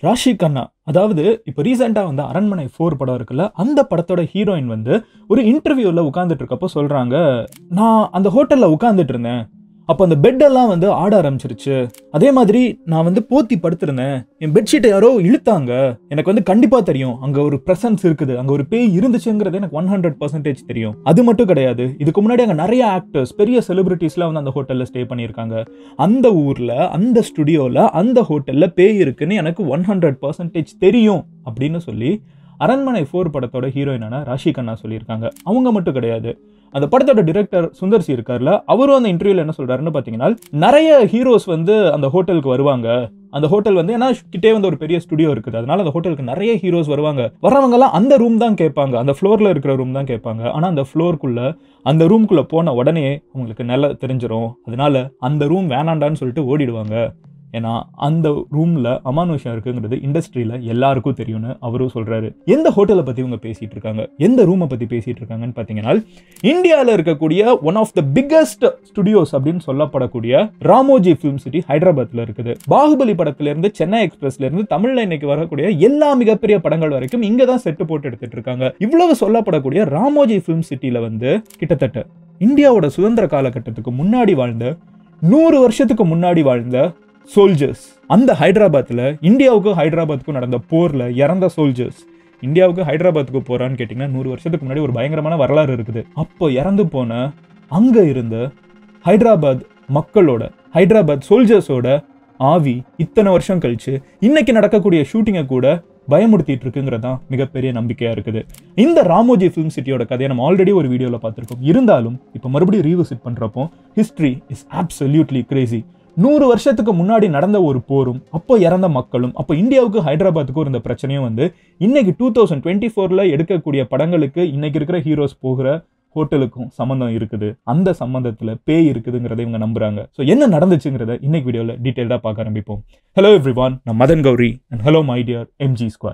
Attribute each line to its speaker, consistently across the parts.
Speaker 1: ராஷி கண்ணா அதாவது இப்போ ரீசெண்டாக வந்து அரண்மனை ஃபோர் படம் இருக்குல்ல அந்த படத்தோட ஹீரோயின் வந்து ஒரு இன்டர்வியூவில் உட்காந்துட்டு இருக்கப்போ சொல்கிறாங்க நான் அந்த ஹோட்டலில் உட்காந்துட்டு இருந்தேன் அப்போ அந்த பெட்டெல்லாம் வந்து ஆட ஆரம்பிச்சிருச்சு அதே மாதிரி நான் வந்து போத்தி படுத்திருந்தேன் என் பெட்ஷீட்டை யாரோ இழுத்தாங்க எனக்கு வந்து கண்டிப்பாக தெரியும் அங்கே ஒரு ப்ரெசன்ஸ் இருக்குது அங்கே ஒரு பேய் இருந்துச்சுங்கிறது எனக்கு ஒன் ஹண்ட்ரட் பர்சன்டேஜ் தெரியும் அது மட்டும் கிடையாது இதுக்கு முன்னாடி அங்கே நிறைய ஆக்டர்ஸ் பெரிய செலிபிரிட்டிஸ்லாம் வந்து அந்த ஹோட்டலில் ஸ்டே பண்ணியிருக்காங்க அந்த ஊரில் அந்த ஸ்டுடியோவில் அந்த ஹோட்டலில் பேய் இருக்குன்னு எனக்கு ஒன் ஹண்ட்ரட் பர்சன்டேஜ் தெரியும் அப்படின்னு சொல்லி அரண்மனை ஃபோர் படத்தோட ஹீரோயினான ராஷி கண்ணா சொல்லியிருக்காங்க அவங்க மட்டும் கிடையாது அந்த படத்தோட டிரெக்டர் சுந்தர் சி இருக்கார்ல அவரும் அந்த இன்டர்வியூல என்ன சொல்றாருன்னு பார்த்தீங்கன்னா நிறைய ஹீரோஸ் வந்து அந்த ஹோட்டலுக்கு வருவாங்க அந்த ஹோட்டல் வந்து ஏன்னா கிட்டே வந்து ஒரு பெரிய ஸ்டுடியோ இருக்குது அதனால அந்த ஹோட்டலுக்கு நிறைய ஹீரோஸ் வருவாங்க வரவங்கலாம் அந்த ரூம் தான் கேட்பாங்க அந்த ஃப்ளோரில் இருக்கிற ரூம் தான் கேட்பாங்க ஆனால் அந்த ஃப்ளோருக்குள்ள அந்த ரூம்குள்ளே போன உடனே அவங்களுக்கு நல்லா தெரிஞ்சிடும் அதனால அந்த ரூம் வேணாண்டான்னு சொல்லிட்டு ஓடிடுவாங்க ஏன்னா அந்த ரூமில் அமானுஷம் இருக்குங்கிறது இண்டஸ்ட்ரியில் எல்லாருக்கும் தெரியும்னு அவரும் சொல்கிறாரு எந்த ஹோட்டலை பற்றி இவங்க பேசிகிட்டு இருக்காங்க எந்த ரூமை பற்றி பேசிகிட்டு இருக்காங்கன்னு பார்த்தீங்கன்னா இந்தியாவில் இருக்கக்கூடிய one of the biggest studios அப்படின்னு சொல்லப்படக்கூடிய ராமோஜி ஃபிலிம் சிட்டி ஹைதராபாத்தில் இருக்குது பாகுபலி படத்துலேருந்து சென்னை எக்ஸ்பிரஸ்லேருந்து தமிழில் இன்னைக்கு வரக்கூடிய எல்லா மிகப்பெரிய படங்கள் வரைக்கும் இங்கே தான் செட்டு போட்டு எடுத்துட்டு இருக்காங்க இவ்வளவு சொல்லப்படக்கூடிய ராமோஜி ஃபிலிம் சிட்டியில் வந்து கிட்டத்தட்ட இந்தியாவோட சுதந்திர காலகட்டத்துக்கு முன்னாடி வாழ்ந்த நூறு வருஷத்துக்கு முன்னாடி வாழ்ந்த சோல்ஜர்ஸ் அந்த ஹைதராபாத்தில் இந்தியாவுக்கும் ஹைதராபாத்துக்கும் நடந்த போரில் இறந்த சோல்ஜர்ஸ் இந்தியாவுக்கு ஹைதராபாத்துக்கு போகிறான்னு கேட்டிங்கன்னா நூறு வருஷத்துக்கு முன்னாடி ஒரு பயங்கரமான வரலாறு இருக்குது அப்போ இறந்து போன அங்கே இருந்த ஹைதராபாத் மக்களோட ஹைதராபாத் சோல்ஜர்ஸோட ஆவி இத்தனை வருஷம் கழிச்சு இன்னைக்கு நடக்கக்கூடிய ஷூட்டிங்கை கூட பயமுறுத்திட்டு இருக்குங்கிறது தான் மிகப்பெரிய நம்பிக்கையாக இருக்குது இந்த ராமோஜி ஃபிலிம் சிட்டியோட கதையை நம்ம ஆல்ரெடி ஒரு வீடியோவில் பார்த்துருக்கோம் இருந்தாலும் இப்போ மறுபடியும் ரீவிசிட் பண்ணுறப்போ ஹிஸ்ட்ரி இஸ் absolutely கிரேசி நூறு வருஷத்துக்கு முன்னாடி நடந்த ஒரு போரும் அப்போ இறந்த மக்களும் அப்போ இந்தியாவுக்கு ஹைதராபாத்துக்கும் இருந்த பிரச்சனையும் வந்து இன்னைக்கு டூ தௌசண்ட் டுவெண்ட்டி ஃபோரில் எடுக்கக்கூடிய படங்களுக்கு இன்னைக்கு இருக்கிற ஹீரோஸ் போகிற ஹோட்டலுக்கும் சம்மந்தம் இருக்குது அந்த சம்மந்தத்தில் பேய் இருக்குதுங்கிறத இவங்க நம்புறாங்க ஸோ என்ன நடந்துச்சுங்கிறத இன்னைக்கு வீடியோவில் டீட்டெயில்டாக பார்க்க ஆரம்பிப்போம் ஹலோ எவ்ரி ஒன் நான் Madan Gowri and hello my dear MG squad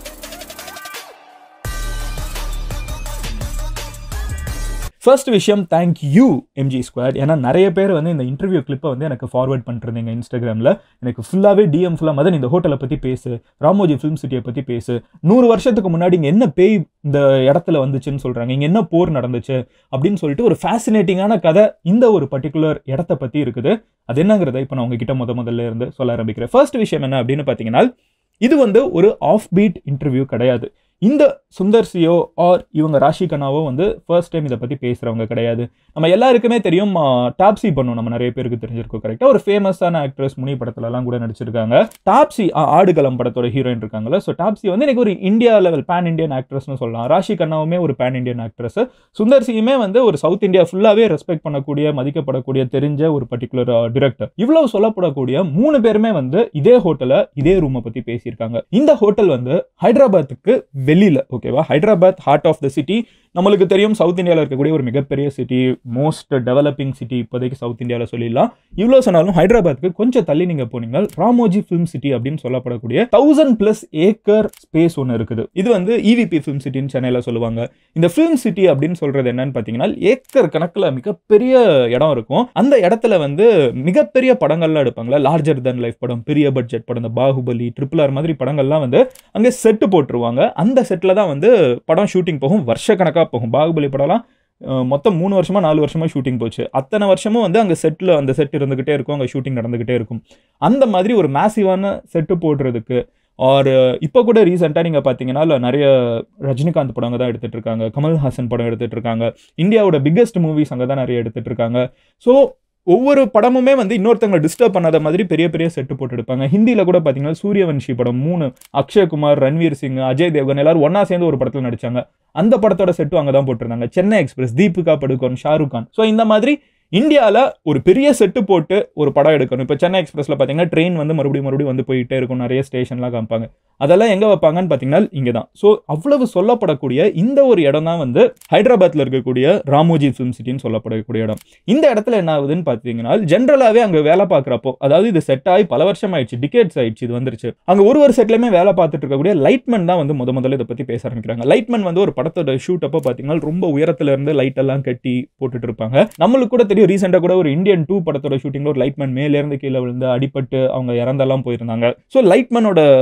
Speaker 1: first விஷயம் தேங்க் யூ எம்ஜி ஸ்கொயர் ஏன்னா நிறைய பேர் வந்து இந்த இன்டர்வியூ கிளிப்பை வந்து எனக்கு ஃபார்வர்ட் பண்ணிருந்தீங்க இன்ஸ்டாகிராமில் எனக்கு ஃபுல்லாகவே டிஎம் ஃபுல்லாக மதன் இந்த ஹோட்டலை பற்றி பேசு ராமோஜி ஃபிலிம் சிட்டியை பற்றி பேசு நூறு வருஷத்துக்கு முன்னாடி இங்கே என்ன பேய் இந்த இடத்துல வந்துச்சுன்னு சொல்கிறாங்க இங்கே என்ன போர் நடந்துச்சு அப்படின்னு சொல்லிட்டு ஒரு ஃபேசினேட்டிங்கான கதை இந்த ஒரு பர்டிகுலர் இடத்த பற்றி இருக்குது அது என்னங்கிறத இப்போ நான் உங்ககிட்ட முத முதல்ல இருந்து சொல்ல ஆரம்பிக்கிறேன் ஃபர்ஸ்ட் விஷயம் என்ன அப்படின்னு பார்த்தீங்கன்னா இது வந்து ஒரு ஆஃப் பீட் இன்டர்வியூ கிடையாது இந்த சுந்தர் சியோ ஆர் இவங்க ராஷி கண்ணாவோ வந்து ஃபர்ஸ்ட் டைம் இதை பற்றி பேசுகிறவங்க கிடையாது நம்ம எல்லாருக்குமே தெரியும் டாப்ஸி பண்ணும் நம்ம நிறைய பேருக்கு தெரிஞ்சிருக்கோம் கரெக்டாக ஒரு ஃபேமஸான ஆக்ட்ரஸ் முனி படத்துலலாம் கூட நடிச்சிருக்காங்க டாப்ஸி ஆடுகளம் படத்தோட ஹீரோயின் இருக்காங்கல்ல ஸோ டாப்ஸி வந்து எனக்கு ஒரு இந்தியா லெவல் பேன் இண்டியன் ஆக்ட்ரஸ்னு சொல்லலாம் ராஷி கண்ணாவுமே ஒரு பேன் இண்டியன் ஆக்ட்ரஸ் சுந்தர் சியுமே வந்து ஒரு சவுத் இந்தியா ஃபுல்லாகவே ரெஸ்பெக்ட் பண்ணக்கூடிய மதிக்கப்படக்கூடிய தெரிஞ்ச ஒரு பர்டிகுலர் டிரெக்டர் இவ்வளவு சொல்லப்படக்கூடிய மூணு பேருமே வந்து இதே ஹோட்டலை இதே ரூமை பற்றி பேசியிருக்காங்க இந்த ஹோட்டல் வந்து ஹைதராபாத்துக்கு வெளியில் ஓகேவா Hyderabad heart of the city நம்மளுக்கு தெரியும் சவுத் இந்தியாவில் இருக்கக்கூடிய ஒரு மிகப்பெரிய சிட்டி மோஸ்ட் டெவலப்பிங் சிட்டி இப்போதைக்கு சவுத் இந்தியாவில் சொல்லிடலாம் இவ்வளோ சொன்னாலும் ஹைதராபாத்துக்கு கொஞ்சம் தள்ளி நீங்கள் போனீங்க ராமோஜி ஃபிலிம் சிட்டி அப்படின்னு சொல்லப்படக்கூடிய தௌசண்ட் பிளஸ் ஏக்கர் ஸ்பேஸ் ஒன்று இருக்குது இது வந்து இவிபி ஃபிலிம் சிட்டின்னு சென்னையில் சொல்லுவாங்க இந்த ஃபிலிம் சிட்டி அப்படின்னு சொல்றது என்னன்னு பார்த்தீங்கன்னா ஏக்கர் கணக்கில் மிகப்பெரிய இடம் இருக்கும் அந்த இடத்துல வந்து மிகப்பெரிய படங்கள்லாம் எடுப்பாங்களா லார்ஜர் தன் லைஃப் படம் பெரிய பட்ஜெட் படம் இந்த பாகுபலி ட்ரிபிள் ஆர் மாதிரி படங்கள்லாம் வந்து அங்கே செட்டு போட்டுருவாங்க அந்த செட்டில் தான் வந்து படம் ஷூட்டிங் போகும் வருஷக்கணக்காக போகும் பாகுபலி படம்லாம் அஹ், மொத்தம் மூணு வருஷமா நாலு வருஷமா ஷூட்டிங் போச்சு அத்தனை வருஷமும் வந்து அங்கே செட்டில் அந்த செட் இருந்துகிட்டே இருக்கும் அங்கே ஷூட்டிங் நடந்துகிட்டே இருக்கும் அந்த மாதிரி ஒரு மேசிவான செட்டு போடுறதுக்கு ஆர் இப்போ கூட ரீசெண்டாக நீங்கள் பார்த்தீங்கன்னா இல்ல நிறைய ரஜினிகாந்த் படங்க தான் எடுத்துட்டு இருக்காங்க கமல்ஹாசன் படம் எடுத்துட்டு இருக்காங்க இந்தியாவோட பிக்கெஸ்ட் மூவிஸ் அங்கே தான் நிறைய எடுத்துட்டு இருக்காங்க ஸோ ஒவ்வொரு படமுமே வந்து இன்னொருத்தவங்களை டிஸ்டர்ப் பண்ணாத மாதிரி பெரிய பெரிய செட்டு போட்டு எடுப்பாங்க ஹிந்தியில் கூட பார்த்தீங்கன்னா சூரியவன்ஷி படம் மூணு அக்ஷய்குமார் ரன்வீர் சிங் அஜய் தேவ்கன் எல்லாரும் ஒண்ணா சேர்ந்து ஒரு படத்தில் நடிச்சாங்க அந்த படத்தோட செட்டும் அங்கே தான் போட்டிருந்தாங்க சென்னை எக்ஸ்பிரஸ் தீபிகா படுகோன் ஷாருக் கான் ஸோ இந்த மாதிரி இந்தியாவில் ஒரு பெரிய செட்டு போட்டு ஒரு படம் எடுக்கணும் இப்போ சென்னை எக்ஸ்பிரஸில் பார்த்தீங்கன்னா ட்ரெயின் வந்து மறுபடியும் மறுபடியும் வந்து போயிட்டே இருக்கும் நிறைய ஸ்டேஷன்லாம் காமிப்பாங்க அதெல்லாம் எங்கே வைப்பாங்கன்னு பார்த்தீங்கன்னா இங்கே தான் ஸோ அவ்வளவு சொல்லப்படக்கூடிய இந்த ஒரு இடம் தான் வந்து ஹைதராபாத்தில் இருக்கக்கூடிய ராமோஜி ஃபிலிம் சிட்டின்னு சொல்லப்படக்கூடிய இடம் இந்த இடத்துல என்ன ஆகுதுன்னு பார்த்தீங்கன்னா ஜென்ரலாகவே அங்கே வேலை பார்க்குறப்போ அதாவது இது செட் ஆகி பல வருஷம் ஆயிடுச்சு டிகேட்ஸ் ஆயிடுச்சு இது வந்துருச்சு அங்கே ஒரு ஒரு செட்லையுமே வேலை பார்த்துட்டு இருக்கக்கூடிய லைட்மேன் தான் வந்து முத முதல்ல இதை பற்றி பேச ஆரம்பிக்கிறாங்க லைட்மேன் வந்து ஒரு படத்தோட ஷூட் அப்போ பார்த்தீங்கன்னா ரொம்ப உயரத்துல இருந்து லைட் எல்லாம் கட்டி போட்டுட்டு இருப்பாங்க நம்மளுக்கு கூட தெரியும் ரீசெண்டாக கூட ஒரு இந்தியன் டூ படத்தோட ஷூட்டிங்ல ஒரு லைட்மேன் மேல இருந்து கீழே விழுந்து அடிபட்டு அவங்க இறந்தெல்லாம் போயிருந்தாங்க ஸோ லைட்மேனோட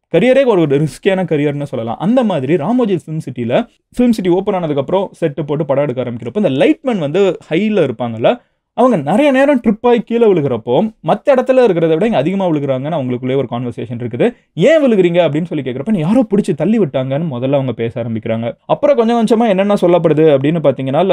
Speaker 1: கரியரே ஒரு ரிஸ்கியான கரியர்னு சொல்லலாம் அந்த மாதிரி ராமோஜி ஃபிலிம் சிட்டியில் ஃபிலிம் சிட்டி ஓப்பன் ஆனதுக்கப்புறம் செட்டு போட்டு படம் எடுக்க ஆரம்பிக்கிறப்போ இந்த லைட்மேன் வந்து ஹையில் இருப்பாங்கல்ல அவங்க நிறைய நேரம் ட்ரிப் ஆகி கீழே விழுகிறப்போ மற்ற இடத்துல இருக்கிறத விட இங்கே அதிகமாக விழுகிறாங்கன்னு அவங்களுக்குள்ளே ஒரு கான்வர்சேஷன் இருக்குது ஏன் விழுகிறீங்க அப்படின்னு சொல்லி கேட்குறப்ப யாரோ பிடிச்சி தள்ளி விட்டாங்கன்னு முதல்ல அவங்க பேச ஆரம்பிக்கிறாங்க அப்புறம் கொஞ்சம் கொஞ்சமாக என்னென்ன சொல்லப்படுது அப்படின்னு பார்த்தீங்கன்னா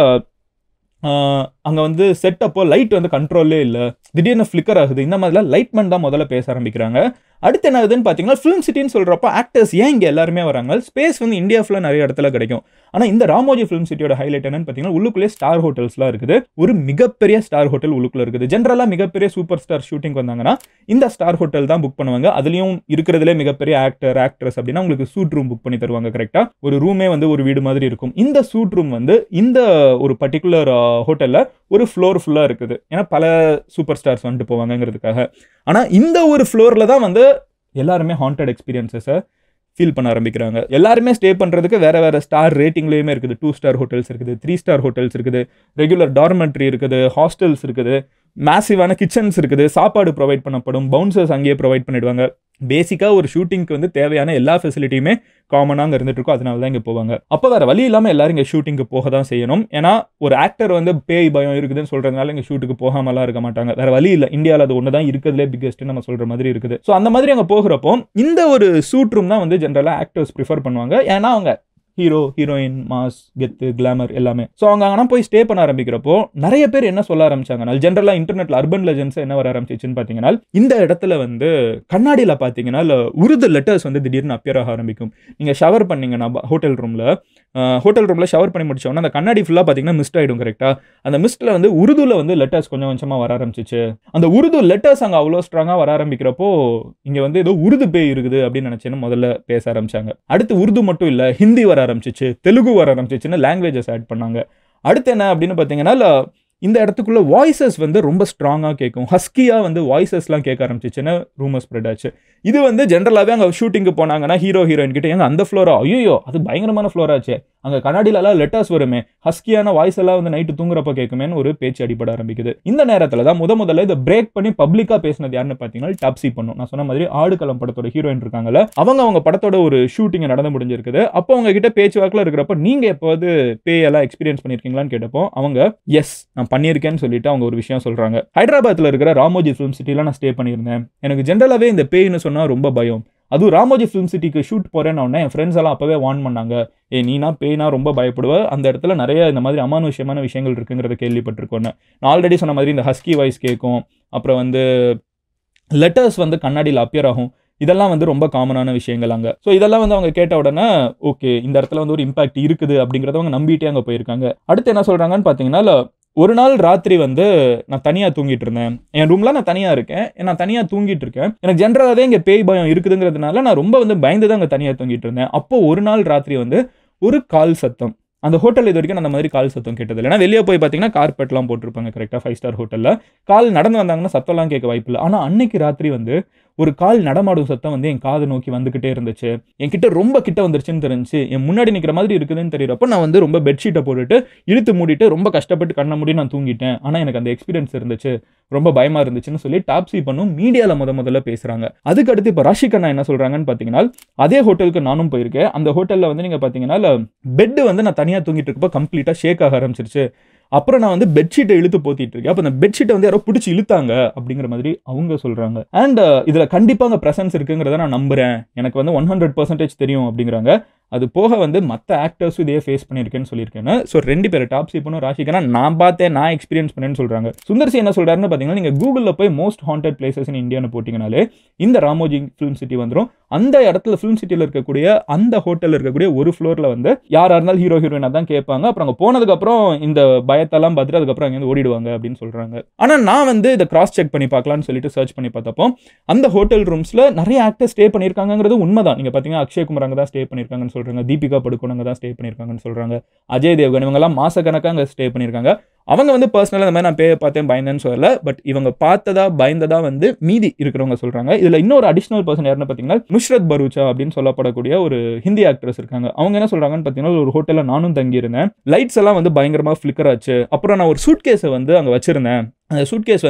Speaker 1: அங்கே வந்து செட் அப்போ லைட் வந்து கண்ட்ரோல்லே இல்லை திடீர்னு ஃப்ளிக்கர் ஆகுது இந்த மாதிரிலாம் லைட்மேன் தான் முதல்ல பேச ஆரம்பிக்கிறாங்க அடுத்து என்ன ஆகுதுன்னு பார்த்தீங்கன்னா ஃபிலிம் சிட்டின்னு சொல்கிறப்ப ஆக்டர்ஸ் ஏன் இங்கே எல்லாருமே வராங்க ஸ்பேஸ் வந்து இந்தியா ஃபுல்லாக நிறைய இடத்துல கிடைக்கும் ஆனால் இந்த ராமோஜி ஃபிலிம் சிட்டியோட ஹைலைட் என்னன்னு பார்த்தீங்கன்னா உள்ளுக்குள்ளே ஸ்டார் ஹோட்டல்ஸ்லாம் இருக்குது ஒரு மிகப்பெரிய ஸ்டார் ஹோட்டல் உள்ளுக்குள்ள இருக்குது ஜென்ரலாக மிகப்பெரிய சூப்பர் ஸ்டார் ஷூட்டிங் வந்தாங்கன்னா இந்த ஸ்டார் ஹோட்டல் தான் புக் பண்ணுவாங்க அதுலேயும் இருக்கிறதுலே மிகப்பெரிய ஆக்டர் ஆக்ட்ரஸ் அப்படின்னா உங்களுக்கு சூட் ரூம் புக் பண்ணி தருவாங்க கரெக்டாக ஒரு ரூமே வந்து ஒரு வீடு மாதிரி இருக்கும் இந்த சூட் ரூம் வந்து இந்த ஒரு பர்டிகுலர் ஹோட்டலில் ஒரு ஃப்ளோர் ஃபுல்லாக இருக்குது ஏன்னா பல சூப்பர் ஸ்டார்ஸ் வந்துட்டு போவாங்கங்கிறதுக்காக ஆனால் இந்த ஒரு ஃப்ளோரில் தான் வந்து எல்லாருமே ஹாண்டட் எக்ஸ்பீரியன்ஸஸை ஃபீல் பண்ண ஆரம்பிக்கிறாங்க எல்லாருமே ஸ்டே பண்ணுறதுக்கு வேறு வேறு ஸ்டார் ரேட்டிங்லேயுமே இருக்குது டூ ஸ்டார் ஹோட்டல்ஸ் இருக்குது த்ரீ ஸ்டார் ஹோட்டல்ஸ் இருக்குது ரெகுலர் டார்மெண்ட்ரி இருக்குது ஹாஸ்டல்ஸ் இருக்குது மேசிவான கிச்சன்ஸ் இருக்குது சாப்பாடு ப்ரொவைட் பண்ணப்படும் பவுன்சர்ஸ் அங்கேயே ப்ரொவைட் பண்ணிடுவாங்க பேசிக்காக ஒரு ஷூட்டிங்க்கு வந்து தேவையான எல்லா ஃபெசிலிட்டியுமே காமனாக அங்கே இருந்துட்டு இருக்கும் அதனால தான் இங்கே போவாங்க அப்போ வேறு வழி இல்லாமல் எல்லாரும் இங்கே ஷூட்டிங்க்கு போக தான் செய்யணும் ஏன்னா ஒரு ஆக்டர் வந்து பேய் பயம் இருக்குதுன்னு சொல்கிறதுனால இங்கே ஷூட்டுக்கு போகாமலாம் இருக்க மாட்டாங்க வேறு வழி இல்லை இந்தியாவில் அது ஒன்று தான் இருக்கிறதுலே பிக்கஸ்ட்டு நம்ம சொல்கிற மாதிரி இருக்குது ஸோ அந்த மாதிரி அங்கே போகிறப்போ இந்த ஒரு ஷூட் ரூம் தான் வந்து ஜென்ரலாக ஆக்டர்ஸ் ப்ரிஃபர் பண்ணுவாங்க ஏன்னா அவங்க ஹீரோ ஹீரோயின் மாஸ் கெத்து கிளாமர் எல்லாமே ஸோ அவங்க ஆனால் போய் ஸ்டே பண்ண ஆரம்பிக்கிறப்போ நிறைய பேர் என்ன சொல்ல ஆரம்பிச்சாங்கன்னா ஜென்ரலாக இன்டர்நெட்ல அர்பன் லெஜன்ஸ் என்ன வர ஆரம்பிச்சிச்சுன்னு பார்த்தீங்கன்னா இந்த இடத்துல வந்து கண்ணாடியில் பார்த்தீங்கன்னா உருது லெட்டர்ஸ் வந்து திடீர்னு அப்பியர் ஆக ஆரம்பிக்கும் நீங்கள் ஷவர் பண்ணீங்கன்னா ஹோட்டல் ரூமில் ஹோட்டல் ரூமில் ஷவர் பண்ணி முடிச்சோன்னா அந்த கண்ணாடி ஃபுல்லாக பார்த்தீங்கன்னா மிஸ்ட் ஆகிடும் கரெக்டாக அந்த மிஸ்ட்டில் வந்து உருதுல வந்து லெட்டர்ஸ் கொஞ்சம் கொஞ்சமாக வர ஆரம்பிச்சிச்சு அந்த உருது லெட்டர்ஸ் அங்கே அவ்வளோ ஸ்ட்ராங்காக வர ஆரம்பிக்கிறப்போ இங்கே வந்து ஏதோ உருது பேய் இருக்குது அப்படின்னு நினச்சேன்னு முதல்ல பேச ஆரம்பிச்சாங்க அடுத்து உருது மட்டும் இல்லை ஹிந்தி வர ஆரம்பிச்சிச்சு தெலுங்கு வர ஆரம்பிச்சிச்சுன்னு லாங்குவேஜஸ் ஆட் பண்ணாங்க அடுத்து என்ன அப்படின்னு பார்த்தீங்கன்னா இந்த இடத்துக்குள்ள வாய்ஸஸ் வந்து ரொம்ப ஸ்ட்ராங்காக கேட்கும் ஹஸ்கியாக வந்து வாய்ஸஸ்லாம் கேட்க ஆரம்பிச்சிச்சுன்னு ரூமர் ஸ்ப்ரெட் ஆச்சு இது வந்து ஜென்ரலாகவே அங்கே ஷூட்டிங்கு போனாங்கன்னா ஹீரோ ஹீரோயின் கிட்ட எங்க அந்த ஃப்ளோரா ஐயோ அது பயங்கரமான ஃப்ளோரா ஆச்சு அங்கே கண்ணாடியிலலாம் லெட்டர்ஸ் வருமே ஹஸ்கியான வாய்ஸ் எல்லாம் வந்து நைட்டு தூங்குறப்ப கேட்குமேன்னு ஒரு பேச்சு அடிபட ஆரம்பிக்குது இந்த நேரத்தில் தான் முத முதல்ல இதை பிரேக் பண்ணி பப்ளிக்காக பேசினது யாருன்னு பார்த்தீங்கன்னா டாப்ஸி பண்ணும் நான் சொன்ன மாதிரி ஆடுகளம் படத்தோட ஹீரோயின் இருக்காங்கல்ல அவங்க அவங்க படத்தோட ஒரு ஷூட்டிங் நடந்து முடிஞ்சிருக்குது அப்போ அவங்க கிட்ட பேச்சுவாக்கில் இருக்கிறப்ப நீங்க எப்போது பேயெல்லாம் எக்ஸ்பீரியன்ஸ் பண்ணியிருக்கீங்களான்னு கேட்டப்போ அவங்க எஸ் நான் பண்ணியிருக்கேன்னு சொல்லிட்டு அவங்க ஒரு விஷயம் சொல்றாங்க ஹைதராபாத்தில் இருக்கிற ராமோஜி ஃபிலிம் சிட்டியில் நான் ஸ்டே பண்ணியிருந்தேன் எனக்கு ஜென்ரலாகவே இந்த பேய்னு சொன்னால் ரொம்ப பயம் அதுவும் ராமோஜி ஃபிலிம் சிட்டிக்கு ஷூட் போகிறேன்னு உடனே என் ஃப்ரெண்ட்ஸ் எல்லாம் அப்போவே வார்ன் பண்ணாங்க ஏ நீனா பேய்னா ரொம்ப பயப்படுவ அந்த இடத்துல நிறைய இந்த மாதிரி அமானுஷ்யமான விஷயங்கள் இருக்குங்கிறத கேள்விப்பட்டிருக்கோன்னு நான் ஆல்ரெடி சொன்ன மாதிரி இந்த ஹஸ்கி வாய்ஸ் கேட்கும் அப்புறம் வந்து லெட்டர்ஸ் வந்து கண்ணாடியில் அப்பியர் ஆகும் இதெல்லாம் வந்து ரொம்ப காமனான விஷயங்கள் அங்கே ஸோ இதெல்லாம் வந்து அவங்க கேட்ட உடனே ஓகே இந்த இடத்துல வந்து ஒரு இம்பாக்ட் இருக்குது அப்படிங்கிறத அவங்க நம்பிட்டே அங்கே போயிருக்காங்க அடுத்து என்ன சொல்கிறாங்கன்னு பார்த்தீங்கன்னா ஒரு நாள் ராத்திரி வந்து நான் தனியாக தூங்கிட்டு இருந்தேன் என் ரூமில் நான் தனியாக இருக்கேன் நான் தனியாக தூங்கிட்டு இருக்கேன் எனக்கு ஜென்ரலாகவே இங்கே பேய் பயம் இருக்குதுங்கிறதுனால நான் ரொம்ப வந்து பயந்து தான் அங்கே தனியாக தூங்கிட்டு இருந்தேன் அப்போ ஒரு நாள் ராத்திரி வந்து ஒரு கால் சத்தம் அந்த ஹோட்டல் இது வரைக்கும் நான் அந்த மாதிரி கால் சத்தம் கேட்டதில்லை ஏன்னா வெளியே போய் பார்த்தீங்கன்னா கார்பெட்லாம் போட்டிருப்பாங்க கரெக்டாக ஃபைவ் ஸ்டார் ஹோட்டலில் கால் நடந்து வந்தாங்கன்னா சத்தம்லாம் கேட்க வாய்ப்பு இல்லை ஆனால் அன்னைக்கு ராத்திரி வந்து ஒரு கால் நடமாடும் சத்தம் வந்து என் காதை நோக்கி வந்துக்கிட்டே இருந்துச்சு என் கிட்ட ரொம்ப கிட்ட வந்துருச்சுன்னு தெரிஞ்சு என் முன்னாடி நிற்கிற மாதிரி இருக்குதுன்னு தெரியறப்போ நான் வந்து ரொம்ப பெட்ஷீட்டை போட்டுட்டு இழுத்து மூடிட்டு ரொம்ப கஷ்டப்பட்டு கண்ண மூடி நான் தூங்கிட்டேன் ஆனால் எனக்கு அந்த எக்ஸ்பீரியன்ஸ் இருந்துச்சு ரொம்ப பயமா இருந்துச்சுன்னு சொல்லி டாப்ஸி பண்ணும் மீடியாவில் முத முதல்ல பேசுறாங்க அதுக்கு அடுத்து இப்போ ராஷிகண்ணா என்ன சொல்றாங்கன்னு பார்த்தீங்கன்னா அதே ஹோட்டலுக்கு நானும் போயிருக்கேன் அந்த ஹோட்டலில் வந்து நீங்கள் பார்த்தீங்கன்னா பெட்டு வந்து நான் தனியாக தூங்கிட்டு இருக்கப்போ கம்ப்ளீட்டாக ஷேக் ஆக ஆரம்பிச்சிருச்சு அப்புறம் நான் வந்து பெட்ஷீட்டை இழுத்து போத்திட்டு இருக்கேன் அப்போ அந்த பெட்ஷீட்டை வந்து யாரோ பிடிச்சி இழுத்தாங்க அப்படிங்கிற மாதிரி அவங்க சொல்றாங்க அண்ட் இதில் கண்டிப்பாக அங்கே ப்ரெசன்ஸ் இருக்குங்கிறத நான் நம்புறேன் எனக்கு வந்து ஒன் ஹண்ட்ரட் பர்சன்டேஜ் தெரியும் அப்படிங்கிறாங்க அது போக வந்து மற்ற ஆக்டர்ஸும் இதே ஃபேஸ் பண்ணியிருக்கேன்னு சொல்லியிருக்கேன் ஸோ ரெண்டு பேர் டாப் சீப்பனும் ராஷிகனா நான் பார்த்தேன் நான் எக்ஸ்பீரியன்ஸ் பண்ணேன்னு சொல்கிறாங்க சுந்தர்சி என்ன சொல்கிறாருன்னு பார்த்தீங்கன்னா நீங்கள் கூகுளில் போய் மோஸ்ட் ஹாண்டட் பிளேசஸ் இன் இந்தியான்னு போட்டிங்கனாலே இந்த ராமோஜி ஃபிலிம் சிட்டி வந்துடும் அந்த இடத்துல ஃபிலிம் சிட்டியில் இருக்கக்கூடிய அந்த ஹோட்டலில் இருக்கக்கூடிய ஒரு ஃப்ளோரில் வந்து யாராக இருந்தாலும் ஹீரோ ஹீரோயினாக தான் கேட்பாங்க அப்புறம் அங்கே போனதுக்கப்புறம் இந்த பயத்தெல்லாம் பார்த்துட்டு அதுக்கப்புறம் அங்கேருந்து ஓடிடுவாங்க அப்படின்னு சொல்கிறாங்க ஆனால் நான் வந்து இதை கிராஸ் செக் பண்ணி பார்க்கலாம்னு சொல்லிட்டு சர்ச் பண்ணி பார்த்தப்போ அந்த ஹோட்டல் ரூம்ஸில் நிறைய ஆக்டர் ஸ்டே பண்ணியிருக்காங்கிறது உண்மைதான் நீங்கள் பார்த்தீங்கன்னா அக்ஷய் குமார் அங்கே தான் ஸ்டே பண்ணியிருக்காங்கன்னு சொல்கிறாங்க தீபிகா படுகோன் அங்கே தான் ஸ்டே பண்ணியிருக்காங்கன்னு சொல்கிறாங்க அஜய் தேவ்கன் இவங்கெல்லாம் மாசக்கணக்காக அங்கே ஸ்டே பண்ணியிருக்காங்க அவங்க வந்து பர்சனலாக இந்த மாதிரி நான் பேய பார்த்தேன் பயந்தேன்னு சொல்லல பட் இவங்க பார்த்ததா பயந்ததா வந்து மீதி இருக்கிறவங்க சொல்கிறாங்க இதில் இன்னொரு அடிஷ்னல் பர்சன் யாருன்னு பார்த்தீங்கன்னா நுஷ்ரத் பரூச்சா அப்படின்னு சொல்லப்படக்கூடிய ஒரு ஹிந்தி ஆக்ட்ரஸ் இருக்காங்க அவங்க என்ன சொல்கிறாங்கன்னு பார்த்தீங்கன்னா ஒரு ஹோட்டலில் நானும் தங்கியிருந்தேன் லைட்ஸ் எல்லாம் வந்து பயங்கரமாக ஃப்ளிக்கர் ஆச்சு அப்புறம் நான் ஒரு சூட் கேஸை வந்து அங்கே வச்சிருந்தேன் அந்த சூட் கேஸ் வந்து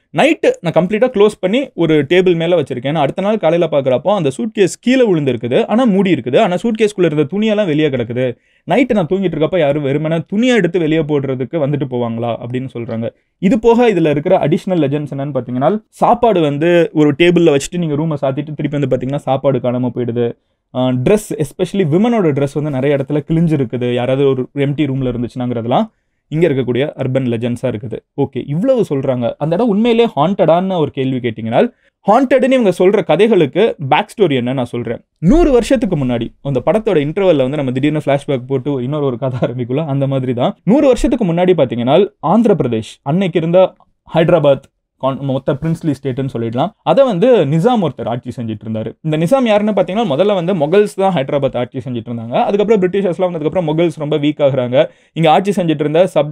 Speaker 1: நைட்டு நான் கம்ப்ளீட்டாக க்ளோஸ் பண்ணி ஒரு டேபிள் மேலே வச்சிருக்கேன் நான் அடுத்த நாள் காலையில் பார்க்குறப்போ அந்த சூட் கேஸ் கீழே விழுந்திருக்குது ஆனால் மூடி இருக்குது ஆனால் சூட் கேஸ்க்குள்ளே இருந்த துணியெல்லாம் வெளியே கிடக்குது நைட்டு நான் தூங்கிட்டு இருக்கப்ப யாரும் வெறுமனே துணியை எடுத்து வெளியே போடுறதுக்கு வந்துட்டு போவாங்களா அப்படின்னு சொல்கிறாங்க இது போக இதில் இருக்கிற அடிஷ்னல் லெஜன்ஸ் என்னன்னு பார்த்தீங்கன்னா சாப்பாடு வந்து ஒரு டேபிளில் வச்சுட்டு நீங்கள் ரூமை சாத்திட்டு திருப்பி வந்து பார்த்தீங்கன்னா சாப்பாடு காணாமல் போயிடுது ட்ரெஸ் எஸ்பெஷலி விமனோட ட்ரெஸ் வந்து நிறைய இடத்துல கிழிஞ்சிருக்குது யாராவது ஒரு எம்டி ரூமில் இருந்துச்சுனாங்கிறதெல்லாம் இங்கே இருக்கக்கூடிய அர்பன் லெஜன்ஸாக இருக்குது ஓகே இவ்வளவு சொல்கிறாங்க அந்த இடம் உண்மையிலே ஹாண்டடான ஒரு கேள்வி கேட்டிங்கன்னா ஹாண்டட்னு இவங்க சொல்கிற கதைகளுக்கு பேக் ஸ்டோரி என்ன நான் சொல்கிறேன் நூறு வருஷத்துக்கு முன்னாடி அந்த படத்தோட இன்டர்வலில் வந்து நம்ம திடீர்னு ஃப்ளாஷ்பேக் போட்டு இன்னொரு ஒரு கதை ஆரம்பிக்குள்ள அந்த மாதிரி தான் நூறு வருஷத்துக்கு முன்னாடி பார்த்தீங்கன்னா ஆந்திர பிரதேஷ் அன்னைக்கு இருந்த ஹைதராபாத் கான் மொத்த பிரின்ஸ்லி ஸ்டேட்னு சொல்லிடலாம் அதை வந்து நிசாம் ஒருத்தர் ஆட்சி செஞ்சுட்டு இருந்தாரு இந்த நிசாம் யாருன்னு பார்த்தீங்கன்னா முதல்ல வந்து மொகல்ஸ் தான் ஹைதராபாத் ஆட்சி செஞ்சுட்டு இருந்தாங்க அதுக்கப்புறம் பிரிட்டிஷர்ஸ்லாம் வந்ததுக்கப்புறம் மொகல்ஸ் ரொம்ப வீக் ஆகுறாங்க இங்கே ஆட்சி செஞ்சுட்டு இருந்த சப்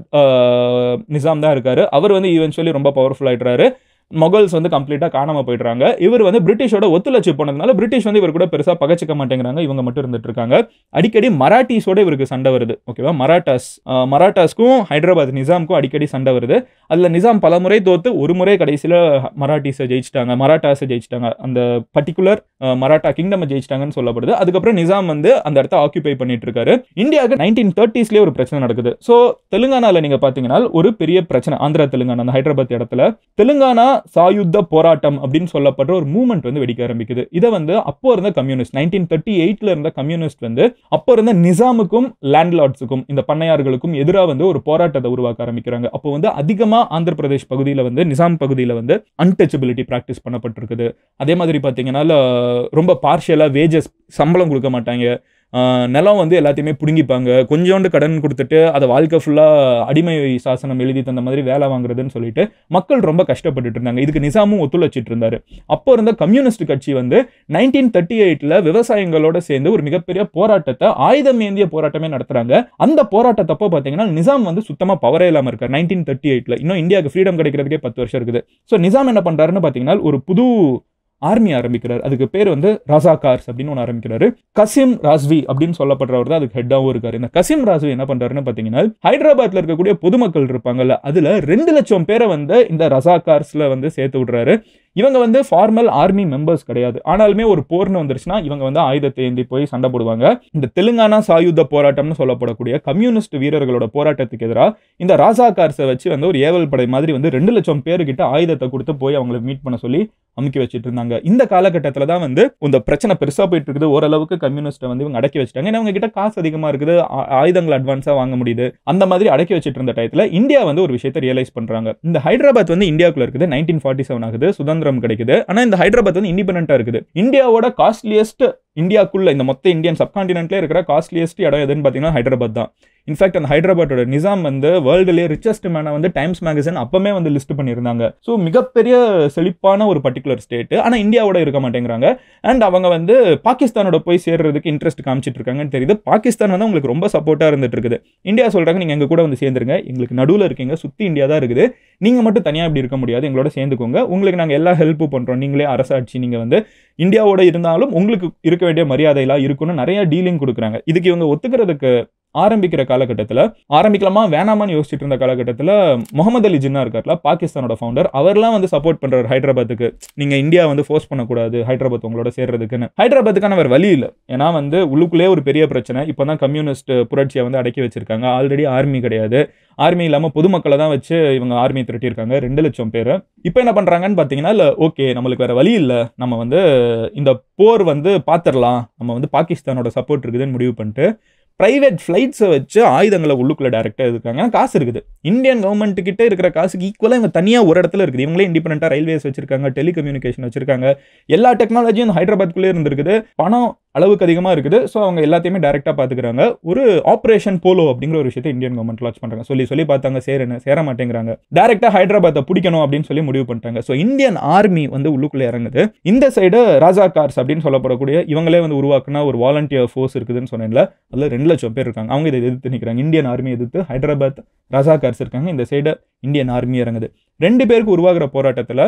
Speaker 1: நிசாம் தான் இருக்காரு அவர் வந்து ஈவென்ச்சுவலி ரொம்ப பவர்ஃபுல் ஆயிடுறாரு மொகல்ஸ் வந்து கம்ப்ளீட்டாக காணாமல் போயிடுறாங்க இவர் வந்து பிரிட்டிஷோட ஒத்துழைச்சு போனதுனால பிரிட்டிஷ் வந்து இவர் கூட பெருசாக பகச்சிக்க மாட்டேங்கிறாங்க இவங்க மட்டும் இருந்துட்டு இருக்காங்க அடிக்கடி மராட்டிஸோட இவருக்கு சண்டை வருது ஓகேவா மராட்டாஸ் மராட்டாஸ்க்கும் ஹைதராபாத் நிசாம்க்கும் அடிக்கடி சண்டை வருது அதில் நிசாம் பல முறை தோத்து ஒரு முறை கடைசியில் மராட்டிஸை ஜெயிச்சிட்டாங்க மராட்டாஸை ஜெயிச்சிட்டாங்க அந்த பர்டிகுலர் மராட்டா கிங்டம் ஜெயிச்சிட்டாங்கன்னு சொல்லப்படுது அதுக்கப்புறம் நிசாம் வந்து அந்த இடத்த ஆக்கியூபை பண்ணிட்டு இருக்காரு இந்தியாவுக்கு நைன்டீன் தேர்ட்டிஸ்லேயே ஒரு பிரச்சனை நடக்குது ஸோ தெலுங்கானாவில் நீங்கள் பார்த்தீங்கன்னா ஒரு பெரிய பிரச்சனை ஆந்திரா தெலுங்கானா அந்த ஹைதராபாத் இடத்துல தெலுங்கானா சாயுத்த போராட்டம் அப்படின்னு சொல்லப்படுற ஒரு மூவ்மெண்ட் வந்து வெடிக்க ஆரம்பிக்குது இதை வந்து அப்போ இருந்த கம்யூனிஸ்ட் நைன்டீன் தேர்ட்டி எயிட்ல இருந்த கம்யூனிஸ்ட் வந்து அப்போ இருந்த நிசாமுக்கும் லேண்ட்லார்ட்ஸுக்கும் இந்த பண்ணையார்களுக்கும் எதிராக வந்து ஒரு போராட்டத்தை உருவாக்க ஆரம்பிக்கிறாங்க அப்போ வந்து அதிகமாக ஆந்திர பிரதேஷ் பகுதியில் வந்து நிசாம் பகுதியில் வந்து அன்டச்சபிலிட்டி ப்ராக்டிஸ் பண்ணப்பட்டிருக்குது அதே மாதிரி பார்த்தீங்கன்னா ரொம்ப பார்ஷியலாக வேஜஸ் சம்பளம் கொடுக்க மாட்டாங்க நிலம் வந்து எல்லாத்தையுமே பிடுங்கிப்பாங்க கொஞ்சோண்டு கடன் கொடுத்துட்டு அதை வாழ்க்கை ஃபுல்லாக அடிமை சாசனம் எழுதி தந்த மாதிரி வேலை வாங்குறதுன்னு சொல்லிட்டு மக்கள் ரொம்ப கஷ்டப்பட்டுட்டு இருந்தாங்க இதுக்கு நிசாமும் ஒத்துழைச்சிட்டு இருந்தாரு அப்போ இருந்த கம்யூனிஸ்ட் கட்சி வந்து நைன்டீன் தேர்ட்டி எயிட்ல விவசாயிகளோட சேர்ந்து ஒரு மிகப்பெரிய போராட்டத்தை ஆயுதம் ஏந்திய போராட்டமே நடத்துறாங்க அந்த போராட்டத்தப்போ பார்த்தீங்கன்னா நிசாம் வந்து சுத்தமாக பவரே இல்லாமல் இருக்கார் நைன்டீன் தேர்ட்டி எயிட்ல இன்னும் இந்தியாவுக்கு ஃப்ரீடம் கிடைக்கிறதுக்கே பத்து வருஷம் இருக்குது ஸோ நிசாம் என்ன பண்றாருன்னு பார்த்தீங்கன்னா ஒரு புது ஆர்மி ஆரம்பிக்கிறார் அதுக்கு பேர் வந்து ராசா கார்ஸ் அப்படின்னு ஒன்று ஆரம்பிக்கிறாரு கசிம் ராஸ்வி அப்படின்னு சொல்லப்படுறவர் தான் அதுக்கு ஹெட்டாகவும் இருக்காரு இந்த கசிம் ராஸ்வி என்ன பண்றாருன்னு பார்த்தீங்கன்னா ஹைதராபாத்ல இருக்கக்கூடிய பொதுமக்கள் இருப்பாங்கல்ல அதுல ரெண்டு லட்சம் பேரை வந்து இந்த ரசா கார்ஸ்ல வந்து சேர்த்து விடுறாரு இவங்க வந்து ஃபார்மல் ஆர்மி மெம்பர்ஸ் கிடையாது ஆனாலுமே ஒரு போர்னு வந்துருச்சுன்னா இவங்க வந்து ஆயுதத்தை ஏந்தி போய் சண்டை போடுவாங்க இந்த தெலுங்கானா சாயுத போராட்டம்னு சொல்லப்படக்கூடிய கம்யூனிஸ்ட் வீரர்களோட போராட்டத்துக்கு எதிராக இந்த ராசா கார்ஸை வச்சு வந்து ஒரு ஏவல் படை மாதிரி வந்து ரெண்டு லட்சம் பேருக்கிட்ட ஆயுதத்தை கொடுத்து போய் அவங்களை மீட் பண்ண சொல்லி அமுக்கி வச்சுட்டு இருந்தாங்க இந்த காலகட்டத்தில் தான் வந்து இந்த பிரச்சனை பெருசாக போயிட்டு இருக்குது ஓரளவுக்கு கம்யூனிஸ்ட்டை வந்து இவங்க அடக்கி வச்சுட்டாங்க ஏன்னா அவங்க கிட்ட காசு அதிகமாக இருக்குது ஆ- ஆயுதங்கள் அட்வான்ஸாக வாங்க முடியுது அந்த மாதிரி அடக்கி வச்சுட்டு இருந்த டயத்தில் இந்தியா வந்து ஒரு விஷயத்தை ரியலைஸ் பண்ணுறாங்க இந்த ஹைதராபாத் வந்து இந்தியாவுக்குள்ள இருக்குது நைன்டீன் ஃபார்ட்டி செவன் ஆகுது சுதந்திரம் கிடைக்குது ஆனால் இந்த ஹைதராபாத் வந்து இண்டிபெண்டா இருக்குது இந்தியாவோட காஸ்ட்லியஸ்ட் இந்தியாக்குள்ள இந்த மொத்த இந்தியன் சப்கான்டினென்ட்ல இருக்கிற காஸ்ட்லியஸ்ட் இடம் எதுன்னு பார்த்தீங்கன்னா ஹைதராபாத் தான் இன்ஃபேக்ட் அந்த ஹைதராபாத்தோட நிசாம் வந்து வேர்ல்டுலேயே ரிச்சஸ்ட் மேனை வந்து டைம்ஸ் மேகசின் அப்பமே வந்து லிஸ்ட் பண்ணியிருந்தாங்க ஸோ மிகப்பெரிய செழிப்பான ஒரு பர்டிகுலர் ஸ்டேட் ஆனால் இந்தியாவோட இருக்க மாட்டேங்கிறாங்க அண்ட் அவங்க வந்து பாகிஸ்தானோட போய் சேர்றதுக்கு இன்ட்ரெஸ்ட் காமிச்சிட்டு இருக்காங்கன்னு தெரியுது பாகிஸ்தான் வந்து உங்களுக்கு ரொம்ப சப்போர்ட்டாக இருந்துட்டு இருக்குது இந்தியா சொல்றாங்க நீங்க எங்க கூட வந்து சேர்ந்துருங்க எங்களுக்கு நடுவில் இருக்கீங்க சுத்தி இந்தியா தான் இருக்குது நீங்க மட்டும் தனியாக இப்படி இருக்க முடியாது எங்களோட சேர்ந்துக்கோங்க உங்களுக்கு நாங்கள் எல்லா ஹெல்ப்பும் பண்றோம் நீங்களே அரசாட்சி நீங்க வந்து இந்தியாவோட இருந்தாலும் உங்களுக்கு இருக்க வேண்டிய மரியாதையெல்லாம் இருக்குன்னு நிறைய டீலிங் கொடுக்குறாங்க இதுக்கு இவங்க ஒத்துக்கிறதுக்கு ஆரம்பிக்கிற காலகட்டத்தில் ஆரம்பிக்கலாமா வேணாமான்னு யோசிச்சுட்டு இருந்த காலகட்டத்தில் முகமது அலி ஜின்னா இருக்கார்ல பாகிஸ்தானோட ஃபவுண்டர் அவர்லாம் வந்து சப்போர்ட் பண்றாரு ஹைதராபாத்துக்கு நீங்க இந்தியா வந்து ஃபோர்ஸ் பண்ணக்கூடாது ஹைதராபாத் உங்களோட சேர்றதுக்குன்னு ஹைதராபாத்துக்கான வேற வழி இல்லை ஏன்னா வந்து உள்ளுக்குள்ளே ஒரு பெரிய பிரச்சனை இப்போ தான் கம்யூனிஸ்ட் புரட்சியை வந்து அடக்கி வச்சிருக்காங்க ஆல்ரெடி ஆர்மி கிடையாது ஆர்மி இல்லாமல் பொதுமக்களை தான் வச்சு இவங்க ஆர்மி திரட்டியிருக்காங்க ரெண்டு லட்சம் பேர் இப்போ என்ன பண்ணுறாங்கன்னு பார்த்தீங்கன்னா இல்லை ஓகே நம்மளுக்கு வேற வழி இல்லை நம்ம வந்து இந்த போர் வந்து பார்த்துடலாம் நம்ம வந்து பாகிஸ்தானோட சப்போர்ட் இருக்குதுன்னு முடிவு பண்ணிட்டு பிரைவேட் ஃப்ளைட்ஸை வச்சு ஆயுதங்களை உள்ளுக்குள்ள டேரெக்டாக இருக்காங்க ஏன்னா காசு இருக்குது இந்தியன் கவர்மெண்ட் கிட்ட இருக்கிற காசுக்கு ஈக்குவலாக இவங்க தனியாக ஒரு இடத்துல இருக்குது இவங்களே இண்டிபெண்ட்டாக ரயில்வேஸ் வச்சிருக்காங்க டெலிகம்யூனிகேஷன் வச்சிருக்காங்க எல்லா டெக்னாலஜியும் இந்த ஹைதராபாத்குள்ளே இருந்திருக்குது பணம் அளவுக்கு அதிகமாக இருக்குது ஸோ அவங்க எல்லாத்தையுமே டேரெக்டாக பார்த்துக்கிறாங்க ஒரு ஆப்ரேஷன் போலோ அப்படிங்கிற ஒரு விஷயத்தை இந்தியன் கவர்மெண்ட் லான்ச் பண்ணுறாங்க சொல்லி சொல்லி பார்த்தாங்க சேருன்னு சேர மாட்டேங்கிறாங்க டேரெக்டாக ஹைதராபாத்தை பிடிக்கணும் அப்படின்னு சொல்லி முடிவு பண்ணிட்டாங்க ஸோ இந்தியன் ஆர்மி வந்து உள்ளுக்குள்ளே இறங்குது இந்த சைடு ராஜா கார்ஸ் அப்படின்னு சொல்லப்படக்கூடிய இவங்களே வந்து உருவாக்குன ஒரு வாலண்டியர் ஃபோர்ஸ் இருக்குதுன்னு சொன்னேன்ல அதில் ரெண்டு லட்சம் பேர் இருக்காங்க அவங்க இதை எதிர்த்து நிற்கிறாங்க இந்தியன் ஆர்மி எதிர்த்து ஹைதராபாத் ராஜா கார்ஸ் இருக்காங்க இந்த சைடு இந்தியன் ஆர்மி இறங்குது ரெண்டு பேருக்கு உருவாகிற போராட்டத்தில்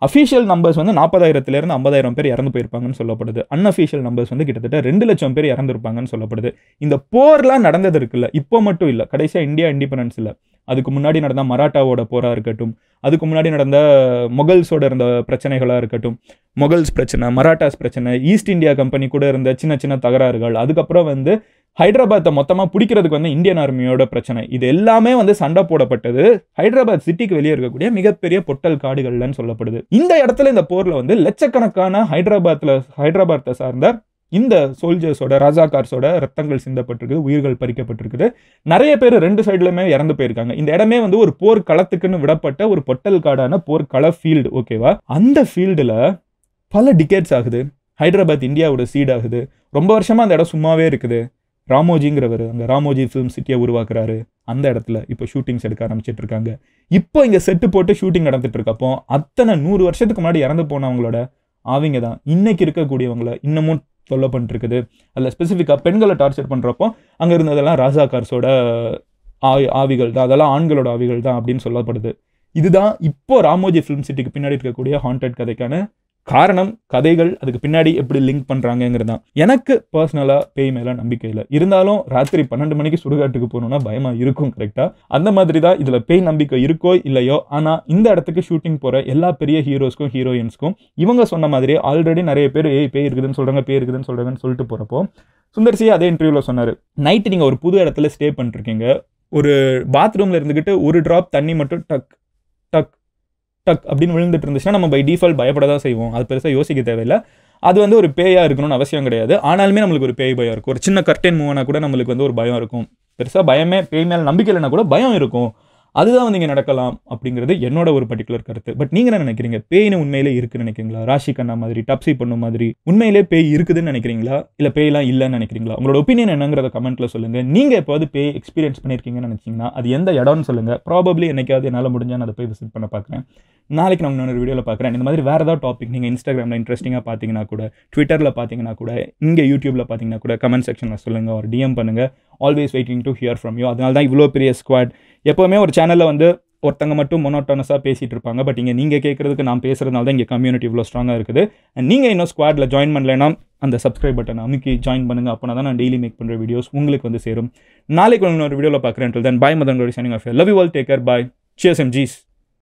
Speaker 1: அஃபீஷியல் நம்பர்ஸ் வந்து நாற்பதாயிரத்துலேருந்து ஐம்பதாயிரம் பேர் இறந்து போயிருப்பாங்கன்னு சொல்லப்படுது அன்அஃபீஷியல் நம்பர்ஸ் வந்து கிட்டத்தட்ட ரெண்டு லட்சம் பேர் இறந்துருப்பாங்கன்னு சொல்லப்படுது இந்த போர்லாம் நடந்தது இருக்குல்ல இப்போ மட்டும் இல்லை கடைசியாக இந்தியா இண்டிபெண்டன்ஸ் இல்லை அதுக்கு முன்னாடி நடந்த மராட்டாவோட போராக இருக்கட்டும் அதுக்கு முன்னாடி நடந்த மொகல்ஸோட இருந்த பிரச்சனைகளாக இருக்கட்டும் மொகல்ஸ் பிரச்சனை மராட்டாஸ் பிரச்சனை ஈஸ்ட் இந்தியா கம்பெனி கூட இருந்த சின்ன சின்ன தகராறுகள் அதுக்கப்புறம் வந்து ஹைதராபாத்தை மொத்தமாக பிடிக்கிறதுக்கு வந்து இந்தியன் ஆர்மியோட பிரச்சனை இது எல்லாமே வந்து சண்டை போடப்பட்டது ஹைதராபாத் சிட்டிக்கு வெளியே இருக்கக்கூடிய மிகப்பெரிய பொட்டல் காடுகள்லன்னு சொல்லப்படுது இந்த இடத்துல இந்த போரில் வந்து லட்சக்கணக்கான ஹைதராபாத்தில் ஹைதராபாத்தை சார்ந்த இந்த சோல்ஜர்ஸோட ராஜாகார்ஸோட ரத்தங்கள் சிந்தப்பட்டிருக்கு உயிர்கள் பறிக்கப்பட்டிருக்குது நிறைய பேர் ரெண்டு சைட்லையுமே இறந்து போயிருக்காங்க இந்த இடமே வந்து ஒரு போர் களத்துக்குன்னு விடப்பட்ட ஒரு பொட்டல் காடான போர்க்கள ஃபீல்டு ஓகேவா அந்த ஃபீல்டில் பல டிக்கெட்ஸ் ஆகுது ஹைதராபாத் இந்தியாவோட சீட் ஆகுது ரொம்ப வருஷமாக அந்த இடம் சும்மாவே இருக்குது ராமோஜிங்கிறவர் அங்கே ராமோஜி ஃபிலிம் சிட்டியை உருவாக்குறாரு அந்த இடத்துல இப்போ ஷூட்டிங்ஸ் எடுக்க ஆரம்பிச்சிட்டு இருக்காங்க இப்போ இங்கே செட்டு போட்டு ஷூட்டிங் நடந்துட்டு இருக்கப்போ அத்தனை நூறு வருஷத்துக்கு முன்னாடி இறந்து போனவங்களோட ஆவிங்க தான் இன்னைக்கு இருக்கக்கூடியவங்கள இன்னமும் தொல்லை பண்ணிட்டு இருக்குது அதில் ஸ்பெசிஃபிக்காக பெண்களை டார்ச்சர் பண்ணுறப்போ அங்கே இருந்ததெல்லாம் ராஜா கார்ஸோட ஆவி ஆவிகள் தான் அதெல்லாம் ஆண்களோட ஆவிகள் தான் அப்படின்னு சொல்லப்படுது இதுதான் இப்போ ராமோஜி ஃபிலிம் சிட்டிக்கு பின்னாடி இருக்கக்கூடிய ஹாண்டட் கதைக்கான காரணம் கதைகள் அதுக்கு பின்னாடி எப்படி லிங்க் பண்ணுறாங்கங்கிறது தான் எனக்கு பர்சனலாக பேய் மேலே நம்பிக்கை இல்லை இருந்தாலும் ராத்திரி பன்னெண்டு மணிக்கு சுடுகாட்டுக்கு போகணுன்னா பயமாக இருக்கும் கரெக்டாக அந்த மாதிரி தான் இதில் பேய் நம்பிக்கை இருக்கோ இல்லையோ ஆனால் இந்த இடத்துக்கு ஷூட்டிங் போகிற எல்லா பெரிய ஹீரோஸ்க்கும் ஹீரோயின்ஸ்க்கும் இவங்க சொன்ன மாதிரி ஆல்ரெடி நிறைய பேர் ஏய் பேய் இருக்குதுன்னு சொல்கிறாங்க பேய் இருக்குதுன்னு சொல்கிறாங்கன்னு சொல்லிட்டு போகிறப்போ சுந்தர்சி அதே இன்டர்வியூவில் சொன்னார் நைட்டு நீங்கள் ஒரு புது இடத்துல ஸ்டே பண்ணிருக்கீங்க ஒரு பாத்ரூமில் இருந்துக்கிட்டு ஒரு ட்ராப் தண்ணி மட்டும் டக் டக் டக் அப்படின்னு விழுந்துட்டு இருந்துச்சுன்னா நம்ம பை டிஃபால்ட் பயப்பட தான் செய்வோம் அது பெருசாக யோசிக்க தேவையில்லை அது வந்து ஒரு பேயாக இருக்கணும்னு அவசியம் கிடையாது ஆனாலுமே நம்மளுக்கு ஒரு பேய் பயம் இருக்கும் ஒரு சின்ன கர்டன் மூவ் ஆனால் கூட நம்மளுக்கு வந்து ஒரு பயம் இருக்கும் பெருசாக பயமே பேய் மேலே நம்பிக்கை இல்லைனா கூட பயம் இருக்கும் அதுதான் வந்து இங்கே நடக்கலாம் அப்படிங்கிறது என்னோட ஒரு பர்டிகுலர் கருத்து பட் நீங்கள் என்ன நினைக்கிறீங்க பேய்னு உண்மையிலே இருக்குன்னு நினைக்கிறீங்களா ராஷி கண்ணா மாதிரி டப்ஸி பண்ண மாதிரி உண்மையிலே பேய் இருக்குதுன்னு நினைக்கிறீங்களா இல்லை பேய்லாம் இல்லைன்னு நினைக்கிறீங்களா உங்களோட ஒப்பீனியன் என்னங்கிறத கமெண்ட்டில் சொல்லுங்கள் நீங்கள் எப்போது பேய் எக்ஸ்பீரியன்ஸ் பண்ணியிருக்கீங்கன்னு நினச்சிங்கன்னா அது எந்த இடம்னு சொல்லுங்கள் ப்ராபப்ளி என்னைக்காவது என்னால் முடிஞ்சால் நான் அதை போய் விசிட் பண்ண பார்க்குறேன் நாளைக்கு நான் இன்னொரு வீடியோவில் பார்க்குறேன் இந்த மாதிரி வேறு ஏதாவது டாபிக் நீங்கள் இன்ஸ்டாகிராமில் இன்ட்ரெஸ்டிங்காக பார்த்தீங்கன்னா கூட ட்விட்டரில் பார்த்தீங்கன்னா கூட இங்கே யூடியூப்பில் பார்த்தீங்கன்னா கூட கமெண்ட் செக்ஷனில் சொல்லுங்கள் ஒரு டிஎம் பண்ணுங்கள் always waiting to hear from you அதனால தான் இவ்வளோ பெரிய ஸ்குவாட் எப்போவுமே ஒரு சேனலில் வந்து ஒருத்தங்க மட்டும் மொனோட்டோனஸாக பேசிகிட்டு இருப்பாங்க பட் இங்கே நீங்கள் கேட்குறதுக்கு நான் பேசுகிறதுனால தான் இங்கே கம்யூனிட்டி இவ்வளோ ஸ்ட்ராங்காக இருக்குது அண்ட் நீங்கள் இன்னும் ஸ்குவாடில் ஜாயின் பண்ணலைன்னா அந்த சப்ஸ்கிரைப் பட்டன் அமுக்கி ஜாயின் பண்ணுங்கள் அப்போ தான் நான் டெய்லி மேக் பண்ணுற வீடியோஸ் உங்களுக்கு வந்து சேரும் நாளைக்கு இன்னொரு வீடியோவில் பார்க்குறேன் then bye Madan signing off love you all take care bye cheers M ஜீஸ்